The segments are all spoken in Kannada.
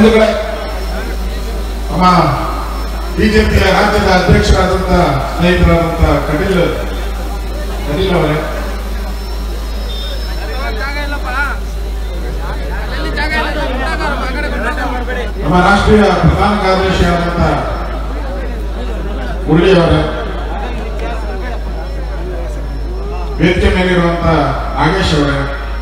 ಬಂಧುಗಳೇ ನಮ್ಮ ಬಿಜೆಪಿಯ ರಾಜ್ಯದ ಅಧ್ಯಕ್ಷರಾದಂತ ಸ್ನೇಹಿತರಾದಂತ ಕಟೀಲ್ ಕಟೀಲ್ ಅವರೇ ಜಾಗ ಇಲ್ಲಪ್ಪ ಎಲ್ಲಿ ಜಾಗ ಇಲ್ಲ ಗುಂಡಾಗಾರ, ಆ ಕಡೆ ಗುಂಡಾಗಾರ. ನಮ್ಮ ರಾಷ್ಟ್ರೀಯ ಪ್ರಧಾನ ಕಾರ್ಯದರ್ಶಿ ಆದಂತ ಮುರಳಿ ಅವರೇ ವೇದಿಕೆ ಮೇಲಿರುವಂತ ನಾಗೇಶ್ ಅವರೇ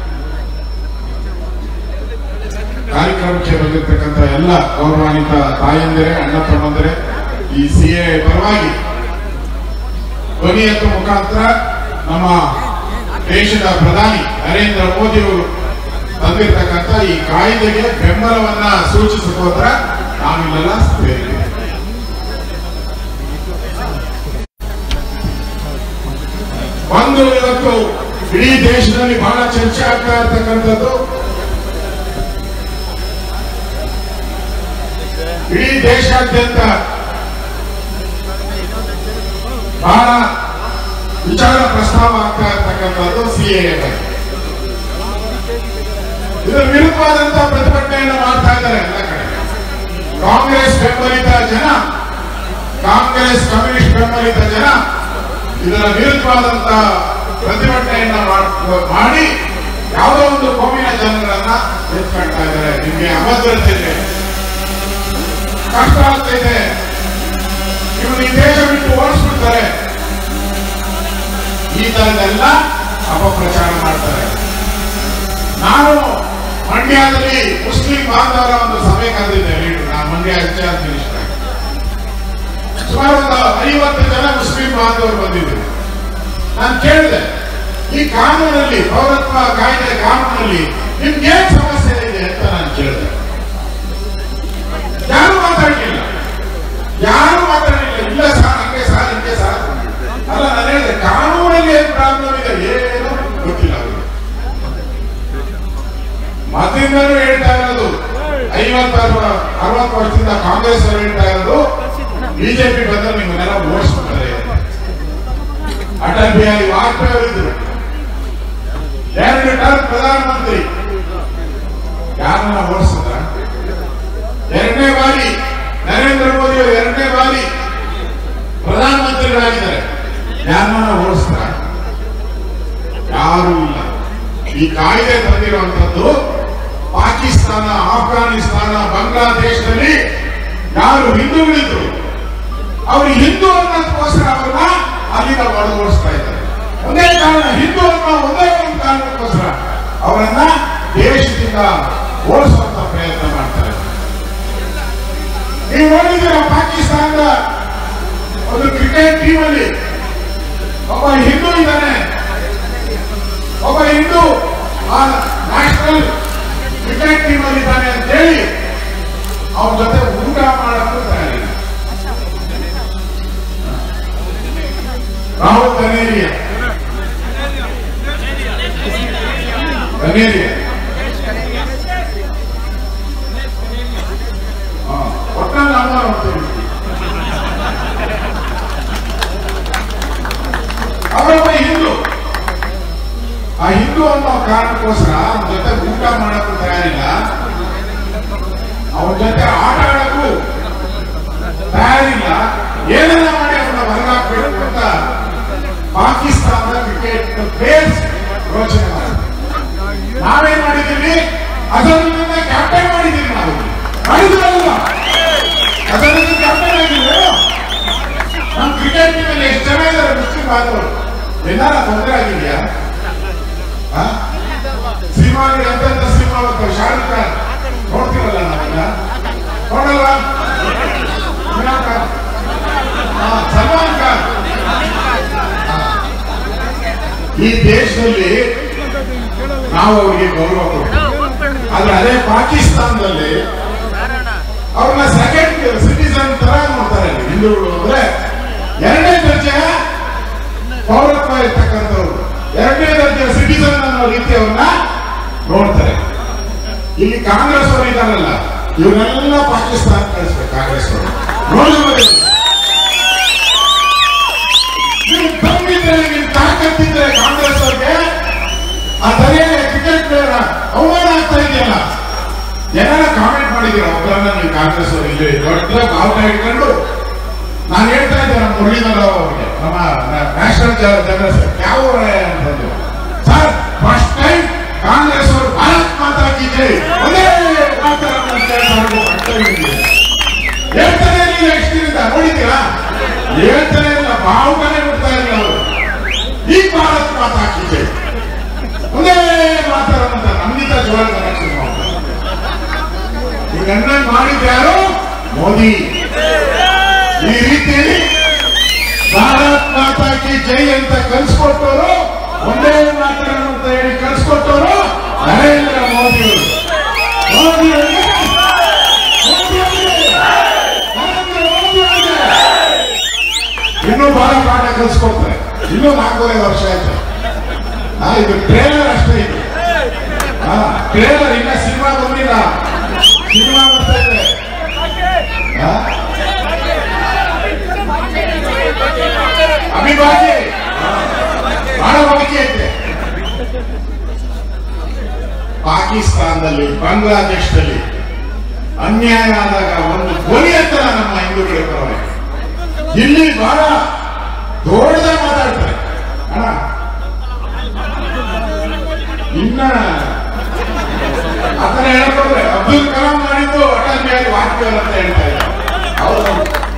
ಕಾರ್ಯಕ್ರಮಕ್ಕೆ ಬಂದಿರತಕ್ಕಂತ ಎಲ್ಲ ಗೌರವಾನ್ವಿತ ತಾಯಂದಿರೇ ಅಣ್ಣ ತಮ್ಮಂದಿರೇ ಈ ಸಿಎ ಪರವಾಗಿ ಧ್ವನಿ ಎತ್ತುವ ಮುಖಾಂತರ ನಮ್ಮ ದೇಶದ ಪ್ರಧಾನಿ ನರೇಂದ್ರ ಮೋದಿ ಅವರು ತಂದಿರತಕ್ಕಂತ ಈ ಕಾಯ್ದೆಗೆ ಬೆಂಬಲವನ್ನ ಸೂಚಿಸೋದ್ರ ನಾವಿಲ್ಲೆಲ್ಲ ಸೇರಿದ್ದೇವೆ ಒಂದು ಇವತ್ತು ಇಡೀ ದೇಶದಲ್ಲಿ ಬಹಳ ಚರ್ಚೆ ಆಗ್ತಾ ಇರ್ತಕ್ಕಂಥದ್ದು ಇಡೀ ದೇಶಾದ್ಯಂತ ಬಹಳ ವಿಚಾರ ಪ್ರಸ್ತಾವ ಆಗ್ತಾ ಇರ್ತಕ್ಕಂಥದ್ದು ಸಿಎ ಇದರ ವಿರುದ್ಧವಾದಂತಹ ಪ್ರತಿಭಟನೆಯನ್ನು ಮಾಡ್ತಾ ಇದ್ದಾರೆ ಎಲ್ಲ ಕಡೆ ಕಾಂಗ್ರೆಸ್ ಬೆಂಬಲಿತ ಜನ ಕಾಂಗ್ರೆಸ್ ಕಮ್ಯುನಿಸ್ಟ್ ಬೆಂಬಲಿತ ಜನ ಇದರ ವಿರುದ್ಧವಾದಂತಹ ಪ್ರತಿಭಟನೆಯನ್ನ ಮಾಡ್- ಮಾಡಿ ಯಾವುದೋ ಒಂದು ಕೋಮಿನ ಜನರನ್ನ ಎತ್ಕೊಳ್ತಾ ಇದ್ದಾರೆ ನಿಮ್ಗೆ ಅಭದ್ರತೆ ಇದೆ ಕಷ್ಟ ಆಗ್ತಾ ಇದೆ ಇವರು ಈ ದೇಶ ಬಿಟ್ಟು ಓಡಿಸ್ಬಿಡ್ತಾರೆ ಈ ತರದೆಲ್ಲ ಅಪಪ್ರಚಾರ ಮಾಡ್ತಾರೆ ನಾನು ಮಂಡ್ಯದಲ್ಲಿ ಮುಸ್ಲಿಂ ಬಾಂಧವರ ಒಂದು ಸಭೆ ಕರೆದಿದ್ದೆ ಲೀಡರ್ ನಾನು ಮಂಡ್ಯ ಇನ್ಚಾರ್ಜ್ ಮಿನಿಸ್ಟರ್ ಆಗಿ. ಸುಮಾರು ಒಂದು ಐವತ್ತು ಜನ ಮುಸ್ಲಿಂ ಬಾಂಧವರು ಬಂದಿದ್ದರು ನಾನು ಕೇಳಿದೆ ಈ ಕಾನೂನಲ್ಲಿ ಪೌರತ್ವ ಕಾಯ್ದೆ ಕಾನೂನಲ್ಲಿ ನಿಮ್ಗೆ ಏನ್ ಸಮಸ್ಯೆ ಇದೆ ಅಂತ ನಾನು ಕೇಳಿದೆ ಯಾರು ಮಾತಾಡಲಿಲ್ಲ ಯಾರು ಮಾತಾಡಲಿಲ್ಲ ಇಲ್ಲ ಸರ್ ಹಂಗೆ ಸರ್ ಹಿಂಗೆ ಸರ್ ಅಲ್ಲ ನಾನು ಹೇಳಿದೆ ಕಾನೂನಲ್ಲಿ ಏನ್ ಪ್ರಾಬ್ಲಮ್ ಇದೆ ಏನು ಗೊತ್ತಿಲ್ಲ ಅವರಿಗೆ ಮೊದಲಿಂದಲೂ ಹೇಳ್ತಾ ಇರೋದು ಐವತ್ತಾರು ಅರವತ್ತು ವರ್ಷದಿಂದ ಕಾಂಗ್ರೆಸ್ ಅವರು ಹೇಳ್ತಾ ಇರೋದು ಬಿಜೆಪಿ ಬಂದ್ರೆ ನಿಮ್ಮನ್ನೆಲ್ಲ ಓಡಿಸ್ಬಿಡ್ತಾರೆ ಅಟಲ್ ಬಿಹಾರಿ ವಾಜಪೇಯಿ ಅವರಿದ್ರು ಎರಡು ಟರ್ಮ್ ಪ್ರಧಾನಮಂತ್ರಿ ಯಾರನ್ನ ಓಡಿಸಿದ್ರ ಎರಡನೇ ಬಾರಿ ನರೇಂದ್ರ ಮೋದಿ ಅವರು ಎರಡನೇ ಬಾರಿ ಪ್ರಧಾನಮಂತ್ರಿಗಳಾಗಿದ್ದಾರೆ ಯಾರನ್ನ ಓಡಿಸ್ತಾರ ಯಾರೂ ಇಲ್ಲ ಈ ಕಾಯ್ದೆ ತಂದಿರುವಂತದ್ದು ಪಾಕಿಸ್ತಾನ ಆಫ್ಘಾನಿಸ್ತಾನ ಬಾಂಗ್ಲಾದೇಶದಲ್ಲಿ ಯಾರು ಹಿಂದೂಗಳಿದ್ರು ಅವರು ಹಿಂದೂ ಅನ್ನೋದಕ್ಕೋಸ್ಕರ ಅವ್ರನ್ನ ಅಲ್ಲಿಂದ ಹೊರಗೋಡಿಸ್ತಾ ಇದ್ದಾರೆ ಒಂದೇ ಕಾರಣ ಹಿಂದೂ ಅನ್ನೋ ಒಂದೇ ಒಂದು ಕಾರಣಕ್ಕೋಸ್ಕರ ಅವರನ್ನ ದೇಶದಿಂದ ಓಡಿಸುವಂತ ಪ್ರಯತ್ನ ಮಾಡ್ತಾರೆ ನೀವು ನೋಡಿದ್ದೀರ ಪಾಕಿಸ್ತಾನದ ಒಂದು ಕ್ರಿಕೆಟ್ ಟೀಮ್ ಅಲ್ಲಿ ಒಬ್ಬ ಹಿಂದೂ ಇದ್ದಾನೆ ಒಬ್ಬ ಹಿಂದೂ ಆ ನ್ಯಾಷನಲ್ ಕ್ರಿಕೆಟ್ ಟೀಮ್ ಅಲ್ಲಿ ಇದ್ದಾನೆ ಅಂತ ಹೇಳಿ ಅವನ ಜೊತೆ ಊಟ ಮಾಡಕ್ಕೂ ತಯಾರಿಲ್ಲ ರಾಹುಲ್ ಕನೇರಿಯ ಕನೇರಿಯ ಹಾ, ಒಟ್ನಲ್ಲಿ ಅಮ್ಮ ನೋಡ್ತೀವಿ ಅವರೊಬ್ಬ ಹಿಂದೂ ಆ ಹಿಂದೂ ಅನ್ನೋ ಕಾರಣಕ್ಕೋಸ್ಕರ ಅವನ ಜೊತೆ ಊಟ ಮಾಡಕ್ಕೂ ತಯಾರಿಲ್ಲ ಅವನ ಜೊತೆ ಆಟ ಆಡಕ್ಕೂ ತಯಾರಿಲ್ಲ ಏನೆಲ್ಲ ಮಾಡಿ ಅವನ್ನ ಹೊರಗಾಕ್ಬೇಕು ಅಂತ ಪಾಕಿಸ್ತಾನದ ಕ್ರಿಕೆಟ್ ಪ್ಲೇಯರ್ಸ್ ಯೋಚನೆ ಮಾಡಿದ್ರು ನಾವೇನ್ ಮಾಡಿದ್ದೀವಿ ಅದನ್ನ ಕ್ಯಾಪ್ಟನ್ ಮಾಡಿದ್ದೀವಿ ನಾವು ಮಾಡಿದ್ರಲ್ಲ ಅದನ್ನ ಕ್ಯಾಪ್ಟನ್ ಆಗಿದ್ರು ನಮ್ಮ ಕ್ರಿಕೆಟ್ ಟೀಮಲ್ಲಿ ಎಷ್ಟು ಜನ ಇದ್ದಾರೆ ಮುಸ್ಲಿಂ ಬಾಂಧವರು ಏನಾರ ತೊಂದರೆ ಆಗಿದೆಯಾ ಆ? ಸಿನಿಮಾಗಳು ಎಂತೆಂತ ಸಿನಿಮಾ ಬರ್ತಾವೆ ಶಾರುಖ್ ಖಾನ್ ನೋಡ್ತೀರಲ್ಲ ನಾವೆಲ್ಲ ನೋಡಲ್ವಾ ಇಮ್ರಾನ್ ಖಾನ್ ಆ, ಸಲ್ಮಾನ್ ಖಾನ್ ಆ. ಈ ದೇಶದಲ್ಲಿ ನಾವು ಅವರಿಗೆ ಗೌರವ ಕೊಡ್ತೀವಿ ಆದ್ರೆ ಅದೇ ಪಾಕಿಸ್ತಾನದಲ್ಲಿ ಅವ್ರನ್ನ ಸೆಕೆಂಡ್ ಸಿಟಿಸನ್ ತರ ನೋಡ್ತಾರೆ ಅಲ್ಲಿ ಹಿಂದೂಗಳು ಅಂದ್ರೆ ಎರಡನೇ ದರ್ಜೆ ಪೌರತ್ವ ಇರ್ತಕ್ಕಂಥವ್ರು ಎರಡನೇ ದರ್ಜೆ ಸಿಟಿಸನ್ ಅನ್ನೋ ರೀತಿ ಅವ್ರನ್ನ ನೋಡ್ತಾರೆ ಇಲ್ಲಿ ಕಾಂಗ್ರೆಸ್ ಅವರು ಇದಾರಲ್ಲ ಇವನ್ನೆಲ್ಲ ಪಾಕಿಸ್ತಾನ ಕಳಿಸ್ಬೇಕು ಕಾಂಗ್ರೆಸ್ ಅವರು ನೋಡಿ ನೋಡಿ. ನೀವು ದಮ್ಮಿದ್ರೆ ನಿಮ್ ತಾಕತ್ತಿದ್ರೆ ಕಾಂಗ್ರೆಸ್ ಅವ್ರಿಗೆ ಆ ದರಿಯಲ್ಲಿ ಕ್ರಿಕೆಟ್ ಪ್ಲೇಯರ್ ಅವಮಾನ ಆಗ್ತಾ ಇದೆಯಲ್ಲ ಏನಾರ ಕಾಮೆಂಟ್ ಮಾಡಿದ್ದೀರಾ ಒಬ್ಬರನ್ನ ನೀವು ಕಾಂಗ್ರೆಸ್ ಅವರು ಇಲ್ಲಿ ದೊಡ್ಡ ಬಾವುಟ ಇಟ್ಕೊಂಡು ನಾನು ಹೇಳ್ತಾ ಇದ್ದೆ ನಮ್ಮ ಮುರಳೀಧರ ಅವರಿಗೆ ನಮ್ಮ ನ್ಯಾಷನಲ್ ಜನರಲ್ ಯಾವ ಊರೇ ಅಂತಂದು ಸರ್ ಫಸ್ಟ್ ಟೈಮ್ ಕಾಂಗ್ರೆಸ್ ಅವರು ಭಾರತ್ ಮಾತಾ ಕಿ ಜೈ ಒಂದೇ ಮಾತರನ್ನ ಕೇಳ್ಕೊಂಡು ಬರ್ತಾ ಇದ್ದೀವಿ. ಹೇಳ್ತಾನೆ ಇರಲಿಲ್ಲ ಎಷ್ಟು ದಿನದಿಂದ ನೋಡಿದ್ದೀರಾ ಹೇಳ್ತಾನೆ ಇಲ್ಲ ಬಾವುಟನೇ ಬಿಡ್ತಾ ಇರಲಿಲ್ಲ ಅವರು ಈ ಭಾರತ್ ಮಾತಾ ಕಿ ಜೈ ಒಂದೇ ಮಾತಾಡೋಣ ನಮ್ಗಿಂತ ಜೋರಾಗಿ ಕನೆಕ್ಷನ್ ಈಗ ಅಣ್ಣನ್ ಮಾಡಿದ್ದು ಯಾರು ಮೋದಿ ಈ ರೀತಿ ಭಾರತ್ ಮಾತಾ ಕಿ ಜೈ ಅಂತ ಕಲ್ಸ್ಕೊಟ್ಟವರು ಒಂದೇ ಮಾತಾಡೋಣ ಅಂತ ಹೇಳಿ ಕಲ್ಸ್ಕೊಟ್ಟವರು ನರೇಂದ್ರ ಮೋದಿ ಅವರು ಮೋದಿ ಅವರಿಗೆ ಮೋದಿ ಅವರಿಗೆ ನರೇಂದ್ರ ಮೋದಿ ಅವರಿಗೆ ಇನ್ನೂ ಬಹಳ ಪಾಠ ಕಲ್ಸ್ಕೊಡ್ತಾರೆ ಇನ್ನೂ ನಾಲ್ಕೂವರೆ ವರ್ಷ ಆಯ್ತು ಆ, ಇದು ಟ್ರೇಲರ್ ಅಷ್ಟೇ ಇದು ಟ್ರೇಲರ್ ಇನ್ನ ಸಿನಿಮಾ ಬಂದಿಲ್ಲ ಸಿನಿಮಾ ಬರ್ತಾ ಇದೆ ಆ? ಅಭಿಮಾನಿ ಬಹಳ ಬಾಕಿ ಐತೆ ಪಾಕಿಸ್ತಾನದಲ್ಲಿ ಬಾಂಗ್ಲಾದೇಶದಲ್ಲಿ ಅನ್ಯಾಯ ಆದಾಗ ಒಂದು ಧ್ವನಿ ಹತ್ರ ನಮ್ಮ ಹಿಂದೂಗಳ ಪರವಾಗಿ ಇಲ್ಲಿ ಬಹಳ ದೊಡ್ಡದಾಗಿ ಮಾತಾಡ್ತಾರೆ ಅಣ್ಣ ಇನ್ನ ಅದನ್ನ ಹೇಳ್ಕೊಂಡ್ರೆ ಅಬ್ದುಲ್ ಕಲಾಂ ಮಾಡಿದ್ದು ಅಟಲ್ ಬಿಹಾರಿ ವಾಜಪೇಯಿ ಅಂತ ಹೇಳ್ತಾ ಇದ್ದಾರೆ ಹೌದು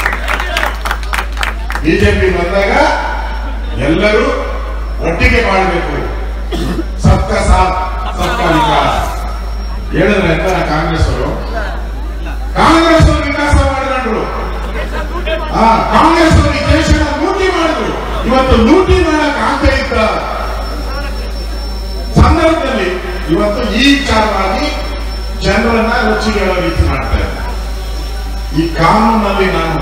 ಬಿಜೆಪಿ ಬಂದಾಗ ಎಲ್ಲರೂ ಒಟ್ಟಿಗೆ ಮಾಡಬೇಕು ಸಬ್ಕ ಸಾಥ್ ಸಬ್ಕ ವಿಕಾಸ್ ಹೇಳಿದ್ರೆ ಎಂತ ಕಾಂಗ್ರೆಸ್ ಅವರು ಕಾಂಗ್ರೆಸ್ ಅವರು ವಿಕಾಸ ಮಾಡಿಕೊಂಡ್ರು ಆ ಕಾಂಗ್ರೆಸ್ ಅವರು ಈ ದೇಶನ ಲೂಟಿ ಮಾಡಿದ್ರು ಇವತ್ತು ಲೂಟಿ ಮಾಡಕ್ ಆಗ್ತಾ ಇದ್ದ ಸಂದರ್ಭದಲ್ಲಿ ಇವತ್ತು ಈ ವಿಚಾರವಾಗಿ ಜನರನ್ನ ರುಚಿಗಳ ರೀತಿ ಮಾಡ್ತಾ ಇದ್ದಾರೆ ಈ ಕಾನೂನಲ್ಲಿ ನಾನು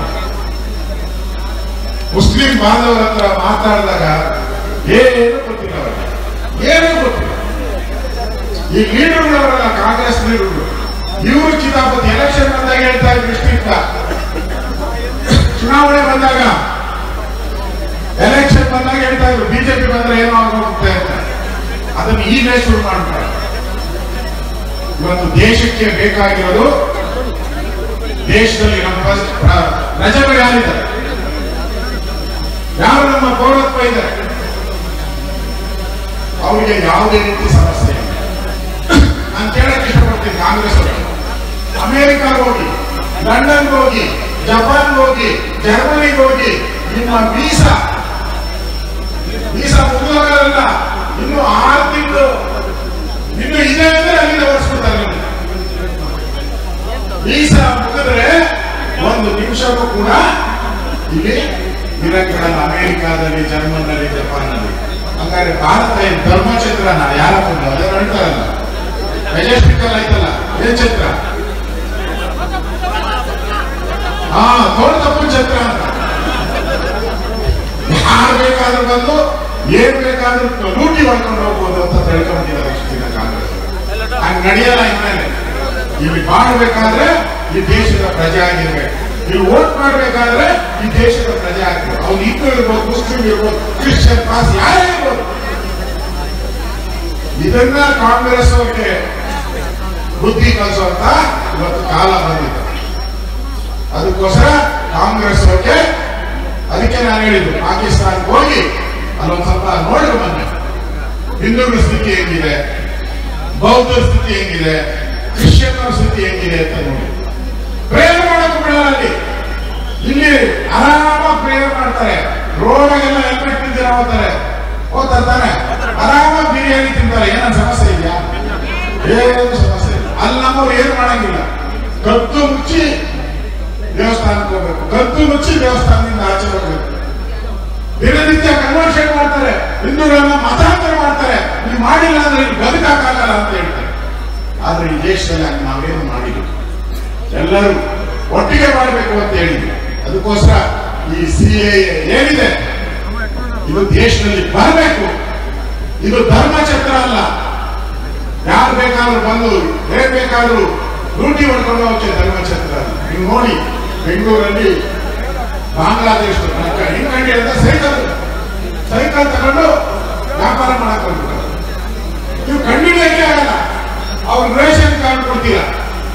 ಮುಸ್ಲಿಂ ಬಾಂಧವರ ಹತ್ರ ಮಾತಾಡಿದಾಗ ಏನು ಗೊತ್ತಿಲ್ಲ ಅವರಿಗೆ ಏನೂ ಗೊತ್ತಿಲ್ಲ ಈ ಲೀಡರ್ಗಳವರೆಲ್ಲ ಕಾಂಗ್ರೆಸ್ ಲೀಡರ್ಗಳು ಇವರು ಕಿತಾಪತಿ ಎಲೆಕ್ಷನ್ ಬಂದಾಗ ಹೇಳ್ತಾ ಇದ್ರು ಇಷ್ಟಿತ್ತ ಚುನಾವಣೆ ಬಂದಾಗ ಎಲೆಕ್ಷನ್ ಬಂದಾಗ ಹೇಳ್ತಾ ಇದ್ರು ಬಿಜೆಪಿ ಬಂದ್ರೆ ಏನೋ ಆಗೋಗುತ್ತೆ ಅಂತ ಅದನ್ನು ಈಗಲೇ ಶುರು ಮಾಡ್ತಾರೆ ಇವತ್ತು ದೇಶಕ್ಕೆ ಬೇಕಾಗಿರೋದು ದೇಶದಲ್ಲಿ ನಮ್ಮ ಪ್ರಜ- ಪ್ರ- ಪ್ರಜೆಗಳು ಯಾರಿದ್ದಾರೆ ಯಾರು ನಮ್ಮ ಪೌರತ್ವ ಇದ್ದಾರೆ ಅವರಿಗೆ ಯಾವುದೇ ರೀತಿ ಸಮಸ್ಯೆ ಇಲ್ಲ ನಾನು ಕೇಳಕ್ಕೆ ಇಷ್ಟಪಡ್ತೀನಿ ಕಾಂಗ್ರೆಸ್ ಅವರು ಅಮೆರಿಕಾಗೆ ಹೋಗಿ ಲಂಡನ್ ಹೋಗಿ ಜಪಾನ್ ಹೋಗಿ ಜರ್ಮನಿಗೆ ಹೋಗಿ ನಿಮ್ಮ ವೀಸಾ ವೀಸಾ ಮುಗಿದೋಗಲ್ಲ ಇನ್ನು ಆರು ತಿಂಗಳು ಇನ್ನು ಇದೆ ಅಂದ್ರೆ ಅಲ್ಲಿಂದ ಓಡಿಸ್ಬಿಡ್ತಾರೆ ನಿಮ್ಗೆ. ವೀಸಾ ಮುಗಿದ್ರೆ ಒಂದು ನಿಮಿಷಕ್ಕೂ ಕೂಡ ಇಲ್ಲಿ ಇರಕ್ಕಿಡಲ್ಲ ಅಮೆರಿಕಾದಲ್ಲಿ ಜರ್ಮನ್ನಲ್ಲಿ ಜಪಾನ್ನಲ್ಲಿ ಹಂಗಾದ್ರೆ ಭಾರತ ಏನ್ ಧರ್ಮಚಂದ್ರನ ಯಾರ ಬಂದು ಅದೇ ಹೇಳ್ತಾರಲ್ಲ ಮೆಜೆಸ್ಟಿಕಲ್ ಆಯ್ತಲ್ಲ ಏನ್ ಚಂದ್ರ ಹಾ ದೊಡ್ಡ ತಪ್ಪು ಚಂದ್ರ ಅಂತ ಯಾರು ಬೇಕಾದ್ರೂ ಬಂದು ಏನ್ ಬೇಕಾದ್ರೂ ಲೂಟಿ ಮಾಡ್ಕೊಂಡು ಹೋಗ್ಬೋದು ಅಂತ ತಿಳ್ಕೊಂಡಿದ್ದಾರೆ ಇಷ್ಟು ದಿನ ಕಾಂಗ್ರೆಸ್ ಹಂಗ್ ನಡೆಯಲ್ಲ ಇನ್ಮೇಲೆ ಇಲ್ಲಿ ಮಾಡಬೇಕಾದ್ರೆ ಈ ದೇಶದ ಪ್ರಜೆ ಆಗಿರ್ಬೇಕು ಇಲ್ಲಿ ವೋಟ್ ಮಾಡ್ಬೇಕಾದ್ರೆ ಈ ದೇಶದ ಪ್ರಜೆ ಆಗ್ಬೇಕು ಅವ್ನು ಹಿಂದೂ ಇರ್ಬೋದು ಮುಸ್ಲಿಂ ಇರ್ಬೋದು ಕ್ರಿಶ್ಚಿಯನ್ ಪಾಸ್ ಯಾರೇ ಇರ್ಬೋದು ಇದನ್ನ ಕಾಂಗ್ರೆಸ್ ಅವ್ರಿಗೆ ಬುದ್ಧಿ ಕಲಿಸುವಂತ ಇವತ್ತು ಕಾಲ ಬಂದಿದೆ ಅದಕ್ಕೋಸ್ಕರ ಕಾಂಗ್ರೆಸ್ ಅವ್ರಿಗೆ ಅದಕ್ಕೆ ನಾನು ಹೇಳಿದ್ದು ಪಾಕಿಸ್ತಾನಕ್ಕೆ ಹೋಗಿ ಅಲ್ಲೊಂದ್ ಸ್ವಲ್ಪ ನೋಡಿ ಬನ್ನಿ ಹಿಂದೂಗಳ ಸ್ಥಿತಿ ಹೆಂಗಿದೆ ಬೌದ್ಧರ ಸ್ಥಿತಿ ಹೆಂಗಿದೆ ಕ್ರಿಶ್ಚಿಯನ್ನರ ಸ್ಥಿತಿ ಹೆಂಗಿದೆ ಅಂತ ನೋಡಿ ಪ್ರೇಯರ್ ಮಾಡಕ್ಕೆ ಬಿಡಲ್ಲ ಅಲ್ಲಿ ಇಲ್ಲಿ ಆರಾಮಾಗಿ ಪ್ರೇಯರ್ ಮಾಡ್ತಾರೆ ರೋಡಾಗೆಲ್ಲ ಹೆಲ್ಮೆಟ್ ತಿಂದಿರ ಹೋಗ್ತಾರೆ ಹೋಗ್ತಾರೆ ತಾನೆ ಆರಾಮಾಗಿ ಬಿರಿಯಾನಿ ತಿಂತಾರೆ ಏನೋ ಸಮಸ್ಯೆ ಇದೆಯಾ ಏನು ಸಮಸ್ಯೆ ಇಲ್ಲ ಅಲ್ಲಿ ನಮ್ಮವ್ರು ಏನು ಮಾಡಂಗಿಲ್ಲ ಕದ್ದು ಮುಚ್ಚಿ ದೇವಸ್ಥಾನಕ್ಕೆ ಹೋಗ್ಬೇಕು ಕದ್ದು ಮುಚ್ಚಿ ದೇವಸ್ಥಾನದಿಂದ ಆಚೆ ಹೋಗ್ಬೇಕು ದಿನನಿತ್ಯ ಕನ್ವರ್ಷನ್ ಮಾಡ್ತಾರೆ ಹಿಂದೂಗಳನ್ನ ಮತಾಂತರ ಮಾಡ್ತಾರೆ ನೀವು ಮಾಡಿಲ್ಲ ಅಂದ್ರೆ ಇಲ್ಲಿ ಬದುಕಾಗಲ್ಲ ಅಂತ ಹೇಳ್ತಾರೆ ಆದ್ರೆ ಈ ದೇಶದಲ್ಲಿ ಹಂಗೆ ನಾವೇನು ಮಾಡಿಲ್ಲ ಎಲ್ಲರೂ ಒಟ್ಟಿಗೆ ಮಾಡಬೇಕು ಅಂತ ಹೇಳಿದ್ವಿ ಅದಕ್ಕೋಸ್ಕರ ಈ ಸಿ ಏನಿದೆ ಇದು ದೇಶದಲ್ಲಿ ಬರಬೇಕು ಇದು ಧರ್ಮಚಕ್ರ ಅಲ್ಲ ಯಾರು ಬೇಕಾದ್ರೂ ಬಂದು ಏನ್ ಬೇಕಾದ್ರೂ ಲೂಟಿ ಹೊಡ್ಕೊಂಡು ಹೋಗಕ್ಕೆ ಧರ್ಮಚಕ್ರ ಅಲ್ಲ ನೀವು ನೋಡಿ ಬೆಂಗಳೂರಲ್ಲಿ ಬಾಂಗ್ಲಾದೇಶ ಹಿಂಗಂಡಿ ಅಂತ ಸೈಕಲ್ ಸೈಕಲ್ ತಗೊಂಡು ವ್ಯಾಪಾರ ಮಾಡಕ್ ಹೋಗ್ಬಿಟ್ಟಾರೆ ನೀವು ಕಂಡಿಡಿಯಕ್ಕೆ ಆಗಲ್ಲ ಅವ್ರು ರೇಷನ್ ಕಾರ್ಡ್ ಕೊಡ್ತೀರಾ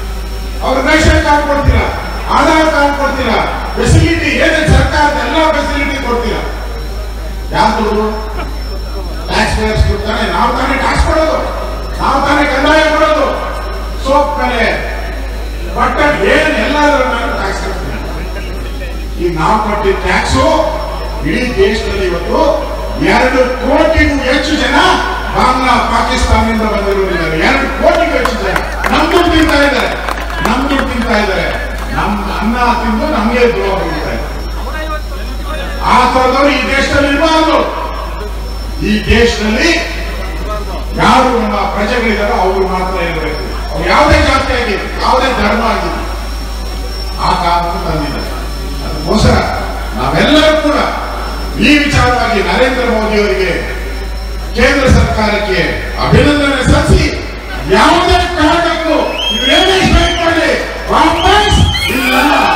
ಅವ್ರ ರೇಷನ್ ಕಾರ್ಡ್ ಕೊಡ್ತೀರಾ ಆಧಾರ್ ಕಾರ್ಡ್ ಕೊಡ್ತೀರಾ ಫೆಸಿಲಿಟಿ ಏನೇ ಸರ್ಕಾರದ ಎಲ್ಲ ಫೆಸಿಲಿಟಿ ಕೊಡ್ತೀರಾ ಯಾರು ದುಡ್ಡು ಟ್ಯಾಕ್ಸ್ ಪೇಯರ್ಸ್ ಕೊಡ್ತಾನೆ ನಾವು ತಾನೇ ಟ್ಯಾಕ್ಸ್ ಕೊಡೋದು ನಾವು ತಾನೇ ಕಂದಾಯ ಕೊಡೋದು ಸೋಪ್ ಮೇಲೆ ಬಟ್ಟೆ ಏನ್ ಎಲ್ಲದರ ಮೇಲೆ ಟ್ಯಾಕ್ಸ್ ಕಟ್ತೀವಿ ಈ ನಾವು ಕಟ್ಟಿದ ಟ್ಯಾಕ್ಸು ಇಡೀ ದೇಶದಲ್ಲಿ ಇವತ್ತು ಎರಡು ಕೋಟಿಗೂ ಹೆಚ್ಚು ಜನ ಬಾಂಗ್ಲಾ ಪಾಕಿಸ್ತಾನದಿಂದ ಬಂದಿರೋರಿದ್ದಾರೆ ಎರಡು ಕೋಟಿಗೂ ಹೆಚ್ಚು ಜನ ನಮ್ ದುಡ್ಡು ತಿಂತಾ ಇದ್ದಾರೆ ನಮ್ ದುಡ್ಡು ತಿಂತಾ ಇದ್ದಾರೆ ನಮ್ ಅನ್ನ ತಿಂದು ನಮ್ಗೆ ದ್ರೋಹ ಹೋಗ್ತಾ ಇದ್ದಾರೆ ಆ ತರದವರು ಈ ದೇಶದಲ್ಲಿ ಇರಬಾರ್ದು ಈ ದೇಶದಲ್ಲಿ ಯಾರು ನಮ್ಮ ಪ್ರಜೆಗಳಿದಾರೋ ಅವರು ಮಾತ್ರ ಇರಬೇಕು ಅವ್ರು ಯಾವುದೇ ಜಾತಿ ಆಗಿ ಯಾವುದೇ ಧರ್ಮ ಆಗಿದೆ ಆ ಕಾನೂನು ತಂದಿದ್ದಾರೆ ಅದಕ್ಕೋಸ್ಕರ ನಾವೆಲ್ಲರೂ ಕೂಡ ಈ ವಿಚಾರವಾಗಿ ನರೇಂದ್ರ ಮೋದಿ ಅವರಿಗೆ ಕೇಂದ್ರ ಸರ್ಕಾರಕ್ಕೆ ಅಭಿನಂದನೆ ಸಲ್ಲಿಸಿ ಯಾವುದೇ ಕಾರಣಕ್ಕೂ ಇವರೇನೇ ಸ್ಟ್ರೈಕ್ ಮಾಡಲಿ ವಾಪಸ್ ಇಲ್ಲ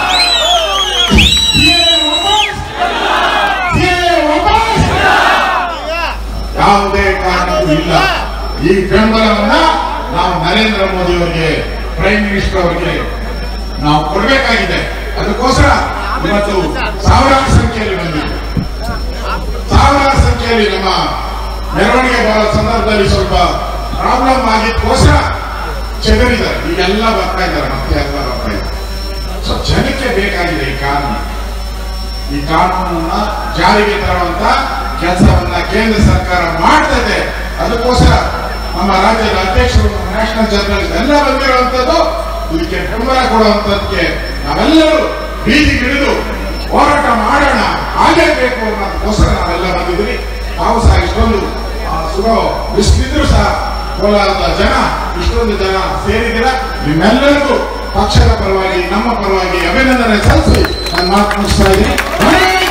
CAA ವಾಪಸ್ CAA ವಾಪಸ್ ಯಾವುದೇ ಕಾರಣಕ್ಕೂ ಇಲ್ಲ ಈ ಬೆಂಬಲವನ್ನ ನಾವು ನರೇಂದ್ರ ಮೋದಿ ಅವರಿಗೆ ಪ್ರೈಮ್ ಮಿನಿಸ್ಟರ್ ಅವರಿಗೆ ನಾವು ಕೊಡಬೇಕಾಗಿದೆ ಅದಕ್ಕೋಸ್ಕರ ಇವತ್ತು ಸಾವಿರಾರು ಸಂಖ್ಯೆಯಲ್ಲಿ ಬಂದಿದೆ ಸಾವಿರಾರು ಸಂಖ್ಯೆಯಲ್ಲಿ ನಮ್ಮ ಮೆರವಣಿಗೆ ಬರೋ ಸಂದರ್ಭದಲ್ಲಿ ಸ್ವಲ್ಪ ಪ್ರಾಬ್ಲಮ್ ಆಗಿದ್ದಕ್ಕೋಸ್ಕರ ಚೆದರಿದ್ದಾರೆ ಈಗೆಲ್ಲ ಬರ್ತಾ ಇದ್ದಾರೆ ಮತ್ತೆ ಎಲ್ಲ ಬರ್ತಾ ಇದ್ದಾರೆ ಸೊ ಜನಕ್ಕೆ ಬೇಕಾಗಿದೆ ಈ ಕಾನೂನು ಈ ಕಾನೂನನ್ನ ಜಾರಿಗೆ ತರುವಂತ ಕೆಲಸವನ್ನ ಕೇಂದ್ರ ಸರ್ಕಾರ ಮಾಡ್ತಾ ಇದೆ ಅದಕ್ಕೋಸ್ಕರ ನಮ್ಮ ರಾಜ್ಯದ ಅಧ್ಯಕ್ಷರು ನ್ಯಾಷನಲ್ ಜರ್ನಲಿಸ್ಟ್ ಎಲ್ಲ ಬಂದಿರುವಂತದ್ದು ಇದಕ್ಕೆ ಬೆಂಬಲ ಕೊಡುವಂತದಕ್ಕೆ ನಾವೆಲ್ಲರೂ ಬೀದಿಗಿಳಿದು ಹೋರಾಟ ಮಾಡೋಣ ಹಾಗೇ ಬೇಕು ಅನ್ನೋದಕ್ಕೋಸ್ಕರ ನಾವೆಲ್ಲ ಬಂದಿದ್ದೀವಿ ನಾವು ಸಹ ಇಷ್ಟೊಂದು ಆ, ಸುಗೋ ಬಿಸಿಲಿದ್ರು ಸಹ ಕೋಲಾರದ ಜನ ಇಷ್ಟೊಂದು ಜನ ಸೇರಿದಿರ ನಿಮ್ಮೆಲ್ಲರಿಗೂ ಪಕ್ಷದ ಪರವಾಗಿ ನಮ್ಮ ಪರವಾಗಿ ಅಭಿನಂದನೆ ಸಲ್ಲಿಸಿ ನಾನು ಮಾತು ಮುಗಿಸ್ತಾ ಇದ್ದೀನಿ